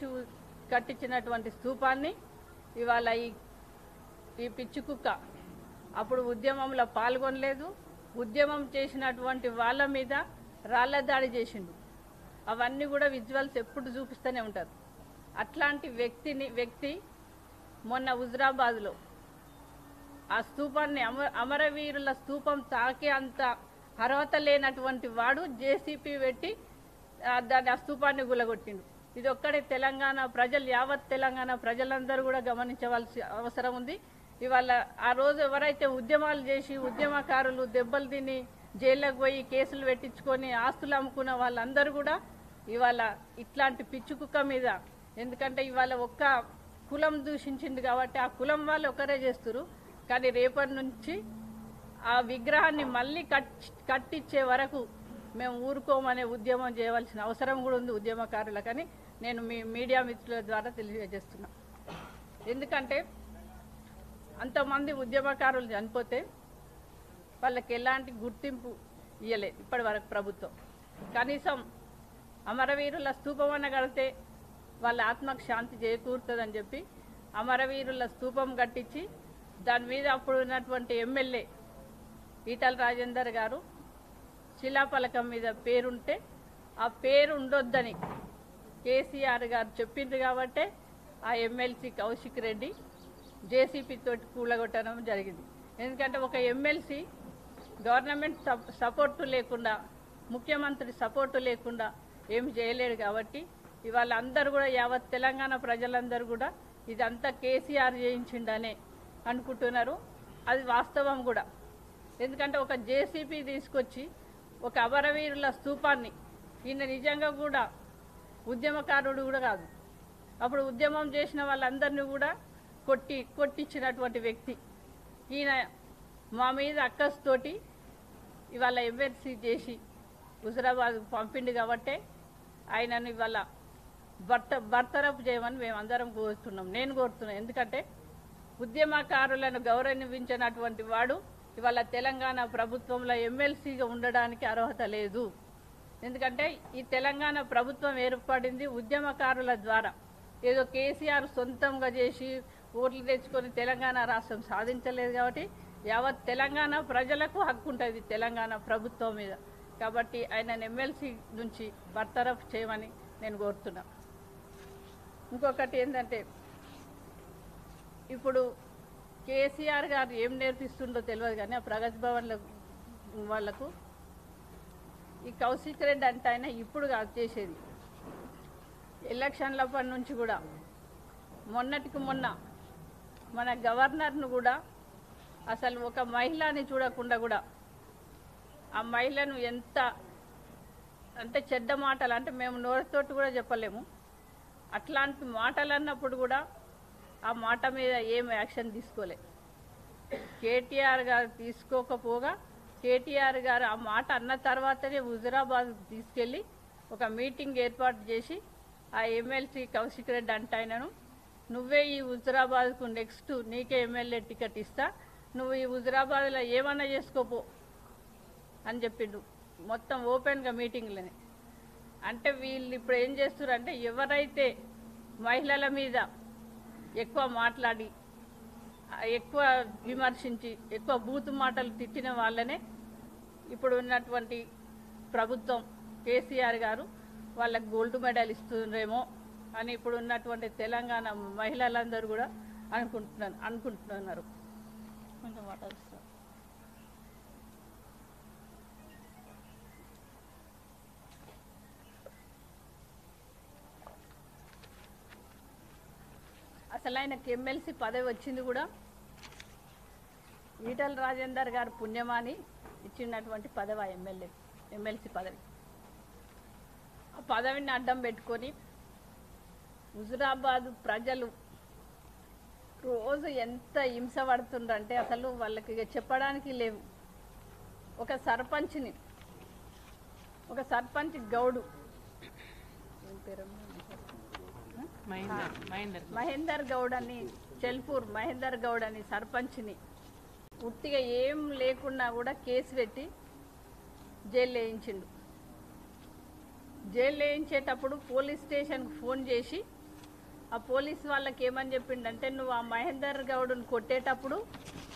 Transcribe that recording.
చేసి కట్టించినటువంటి స్తూపాన్ని ఇవాళ ఈ ఈ పిచ్చి కుక్క అప్పుడు ఉద్యమంలో పాల్గొనలేదు ఉద్యమం చేసినటువంటి వాళ్ళ మీద రాళ్ల దాడి చేసిండు అవన్నీ కూడా విజువల్స్ ఎప్పుడు చూపిస్తూనే ఉంటారు అట్లాంటి వ్యక్తిని వ్యక్తి మొన్న హుజరాబాద్లో ఆ స్తూపాన్ని అమర అమరవీరుల స్తూపం తాకే అంత అర్హత లేనటువంటి వాడు జేసీపీ పెట్టి ఆ దాన్ని ఆ స్తూపాన్ని గులగొట్టిండు ఇది ఒక్కడే తెలంగాణ ప్రజలు యావత్ తెలంగాణ ప్రజలందరూ కూడా గమనించవలసి అవసరం ఉంది ఇవాళ ఆ రోజు ఎవరైతే ఉద్యమాలు చేసి ఉద్యమకారులు దెబ్బలు తిని జైల్లోకి పోయి కేసులు పెట్టించుకొని ఆస్తులు అమ్ముకున్న వాళ్ళందరూ కూడా ఇవాళ ఇట్లాంటి పిచ్చి కుక్క మీద ఎందుకంటే ఇవాళ ఒక్క కులం దూషించింది కాబట్టి ఆ కులం వాళ్ళు ఒకరే చేస్తున్నారు కానీ రేపటి నుంచి ఆ విగ్రహాన్ని మళ్ళీ కట్ కట్టించే వరకు మేము ఊరుకోమనే ఉద్యమం చేయవలసిన అవసరం కూడా ఉంది ఉద్యమకారులకని నేను మీ మీడియా మిత్రుల ద్వారా తెలియజేస్తున్నా ఎందుకంటే అంతమంది ఉద్యమకారులు చనిపోతే వాళ్ళకి ఎలాంటి గుర్తింపు ఇవ్వలేదు ఇప్పటి వరకు ప్రభుత్వం కనీసం అమరవీరుల స్తూపం అన్న కడితే వాళ్ళ ఆత్మకు శాంతి చేకూరుతుందని చెప్పి అమరవీరుల స్తూపం కట్టించి దాని మీద అప్పుడు ఉన్నటువంటి ఎమ్మెల్యే ఈటల రాజేందర్ గారు శిలాఫలకం మీద పేరుంటే ఆ పేరు ఉండొద్దని కేసీఆర్ గారు చెప్పిండ్రు కాబట్టే ఆ ఎమ్మెల్సీ కౌశిక్ రెడ్డి జేసీపీ తోటి కూలగొట్టడం జరిగింది ఎందుకంటే ఒక ఎమ్మెల్సీ గవర్నమెంట్ సప్- సపోర్టు లేకుండా ముఖ్యమంత్రి సపోర్టు లేకుండా ఏమి చేయలేడు కాబట్టి ఇవాళ అందరూ కూడా యావత్ తెలంగాణ ప్రజలందరూ కూడా ఇదంతా కేసీఆర్ చేయించిండనే అనుకుంటున్నారు అది వాస్తవం కూడా ఎందుకంటే ఒక జేసీపీ తీసుకొచ్చి ఒక అమరవీరుల స్తూపాన్ని ఈయన నిజంగా కూడా ఉద్యమకారుడు కూడా కాదు అప్పుడు ఉద్యమం చేసిన వాళ్ళందరినీ కూడా కొట్టి కొట్టించినటువంటి వ్యక్తి ఈయన మా మీద అక్కస్తోటి ఇవాళ ఎమ్మెల్సీ చేసి హుజరాబాద్ పంపిండు కాబట్టే ఆయనను ఇవాళ భర్త బర్తరఫ్ చేయమని మేము అందరం కోరుతున్నాం నేను కోరుతున్నాను ఎందుకంటే ఉద్యమకారులను గౌరవించినటువంటి వాడు ఇవాళ తెలంగాణ ప్రభుత్వంలో ఎమ్మెల్సీగా ఉండడానికి అర్హత లేదు ఎందుకంటే ఈ తెలంగాణ ప్రభుత్వం ఏర్పడింది ఉద్యమకారుల ద్వారా ఏదో కేసీఆర్ సొంతంగా చేసి ఓట్లు తెచ్చుకొని తెలంగాణ రాష్ట్రం సాధించలేదు కాబట్టి యావత్ తెలంగాణ ప్రజలకు హక్కు ఉంటుంది తెలంగాణ ప్రభుత్వం మీద కాబట్టి ఆయన ఎమ్మెల్సీ నుంచి బర్తరఫ్ చేయమని నేను కోరుతున్నా ఇంకొకటి ఏంటంటే ఇప్పుడు కేసీఆర్ గారు ఏం నేర్పిస్తుండో తెలియదు కానీ ఆ ప్రగతి భవన్ల వాళ్లకు ఈ కౌశిక్ రెడ్డి అంటే ఆయన ఇప్పుడు కాదు చేసేది ఎలక్షన్లప్పటి నుంచి కూడా మొన్నటికి మొన్న మన గవర్నర్ను కూడా అసలు ఒక మహిళని చూడకుండా కూడా ఆ మహిళను ఎంత అంటే చెడ్డ మాటలు అంటే మేము నోరుతోటి కూడా చెప్పలేము అట్లాంటి మాటలు అన్నప్పుడు కూడా ఆ మాట మీద ఏం యాక్షన్ తీసుకోలే కేటీఆర్ గారు తీసుకోకపోగా కేటీఆర్ గారు ఆ మాట అన్న తర్వాతనే హుజురాబాద్ తీసుకెళ్ళి ఒక మీటింగ్ ఏర్పాటు చేసి ఆ ఎమ్మెల్సీ కౌశిక్ రెడ్డి అంటే ఆయనను నువ్వే ఈ హుజురాబాద్కు నెక్స్ట్ నీకే ఎమ్మెల్యే టికెట్ ఇస్తా నువ్వు ఈ హుజురాబాద్లో ఏమన్నా చేసుకోపో అని చెప్పిండు మొత్తం ఓపెన్గా మీటింగ్లని అంటే వీళ్ళు ఇప్పుడు ఏం చేస్తున్నారు అంటే ఎవరైతే మహిళల మీద ఎక్కువ మాట్లాడి ఆ, ఎక్కువ విమర్శించి ఎక్కువ బూతు మాటలు తిట్టిన వాళ్ళనే ఇప్పుడు ఉన్నటువంటి ప్రభుత్వం కేసీఆర్ గారు వాళ్ళకి గోల్డ్ మెడల్ ఇస్తుండ్రేమో అని ఇప్పుడు ఉన్నటువంటి తెలంగాణ మహిళలందరూ కూడా అనుకుంటున్నారు అనుకుంటున్నారు కొంచెం మాట్లాడుతున్నారు అసలు ఆయనకి ఎమ్మెల్సీ పదవి వచ్చింది కూడా ఈటల రాజేందర్ గారు పుణ్యమాని ఇచ్చినటువంటి పదవి ఆ ఎమ్మెల్యే ఎమ్మెల్సీ పదవి ఆ పదవిని అడ్డం పెట్టుకొని హుజురాబాద్ ప్రజలు రోజు ఎంత హింస పడుతుండ్రంటే అసలు వాళ్ళకి ఇక చెప్పడానికి లేవు ఒక సర్పంచ్ని ఒక సర్పంచ్ గౌడు ఏం పేరమ్మా? మహేందర్ మహేందర్ మహేందర్ గౌడ్ అని చెల్పూర్ మహేందర్ గౌడ్ అని సర్పంచ్ని ఉట్టిగా ఏం లేకున్నా కూడా కేసు పెట్టి జైలు వేయించిండు జైలు వేయించేటప్పుడు పోలీస్ స్టేషన్కి ఫోన్ చేసి ఆ పోలీస్ వాళ్ళకి ఏమని చెప్పిండంటే నువ్వు ఆ మహేందర్ గౌడ్ని కొట్టేటప్పుడు